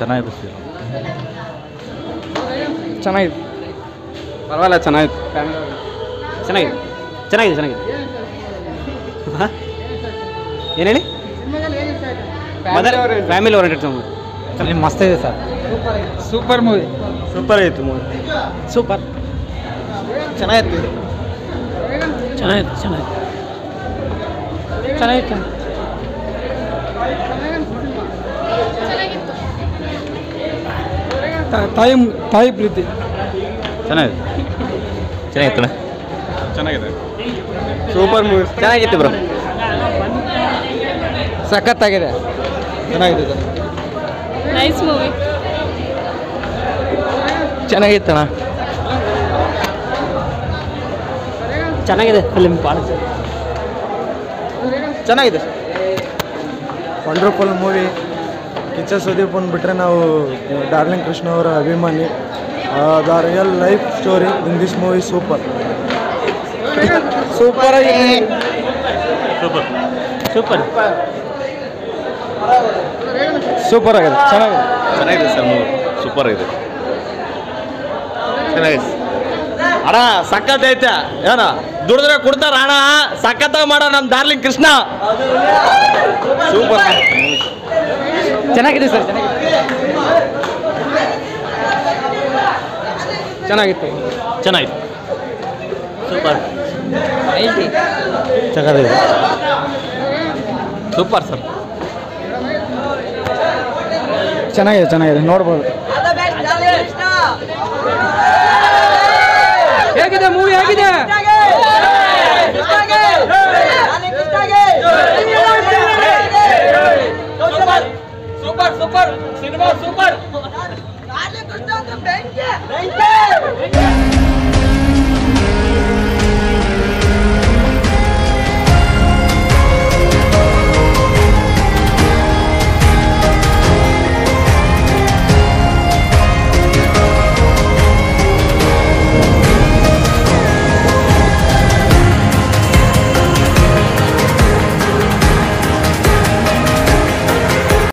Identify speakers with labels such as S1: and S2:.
S1: ಚೆನ್ನಾಗಿದೆ
S2: ಚೆನ್ನಾಗಿದೆ
S3: ಪರವಾಗಿಲ್ಲ ಚೆನ್ನಾಗಿತ್ತು
S4: ಚೆನ್ನಾಗಿದೆ ಚೆನ್ನಾಗಿದೆ ಚೆನ್ನಾಗಿದೆ ಹಾಂ ಏನು ಹೇಳಿ ಮದರ್ ಫ್ಯಾಮಿಲಿ ಓರಿಯೆಂಟೆಡ್ ಸಾಂಗ್
S1: ಮಸ್ತ್ ಇದೆ ಸರ್
S2: ಸೂಪರ್ ಮೂವಿ
S1: ಸೂಪರ್ ಆಯಿತು ಮೂವಿ
S4: ಸೂಪರ್
S2: ಚೆನ್ನಾಗಿತ್ತು
S4: ಚೆನ್ನಾಗಿದೆ ಚೆನ್ನಾಗಿದೆ ಚೆನ್ನಾಗಿತ್ತು
S2: ತಾಯಿ ತಾಯಿ ಪ್ರೀತಿ
S1: ಚೆನ್ನಾಗಿದೆ ಚೆನ್ನಾಗಿತ್ತು
S3: ಚೆನ್ನಾಗಿದೆ ಸೂಪರ್ ಮೂವಿ
S4: ಚೆನ್ನಾಗಿತ್ತು ಬ್ರೋ
S2: ಸಖತ್ತಾಗಿದೆ ಚೆನ್ನಾಗಿದೆ
S5: ನೈಸ್ ಮೂವಿ
S2: ಚೆನ್ನಾಗಿತ್ತಣ್ಣ
S4: ಚೆನ್ನಾಗಿದೆ ಫಿಲ್ಮ್ ಭಾಳ
S2: ಚೆನ್ನಾಗಿದೆ
S6: ವಂಡರ್ಫುಲ್ ಮೂವಿ ಕಿಚ್ಚ ಸುದೀಪ್ ಬಿಟ್ಟರೆ ನಾವು ಡಾರ್ಲಿಂಗ್ ಕೃಷ್ಣ ಅವರ ಅಭಿಮಾನಿ the real life story in this movie super
S2: super ಆಗಿ
S1: ಸೂಪರ್
S4: ಸೂಪರ್
S2: ಸೂಪರ್ ಆಗಿದೆ ಚೆನ್ನಾಗಿದೆ
S3: ಚೆನ್ನಾಗಿದೆ ಸರ್ ಮೂವಿ ಸೂಪರ್ ಇದೆ ಚೆನ್ನಾಗಿದೆ ಅಣ್ಣ ಸಖತ್ ಐತೆ ಏನ ದುಡಿದ್ರೆ ಕೊಡ್ತಾರ ಅಣ್ಣ ಸಖತ್ತಾಗಿ ಮಾಡೋ ನಮ್ಮ ಡಾರ್ಲಿಂಗ್ ಕೃಷ್ಣ ಸೂಪರ್
S2: ಚೆನ್ನಾಗಿದೆ ಸರ್ ಚೆನ್ನಾಗಿತ್ತು
S4: ಚೆನ್ನಾಗಿತ್ತು ಸೂಪರ್
S1: ಚೆನ್ನಾಗಿದೆ
S3: ಸೂಪರ್ ಸರ್
S2: ಚೆನ್ನಾಗಿದೆ ಚೆನ್ನಾಗಿದೆ ನೋಡ್ಬೋದು ಹೇಗಿದೆ ಮೂವಿ ಹೇಗಿದೆ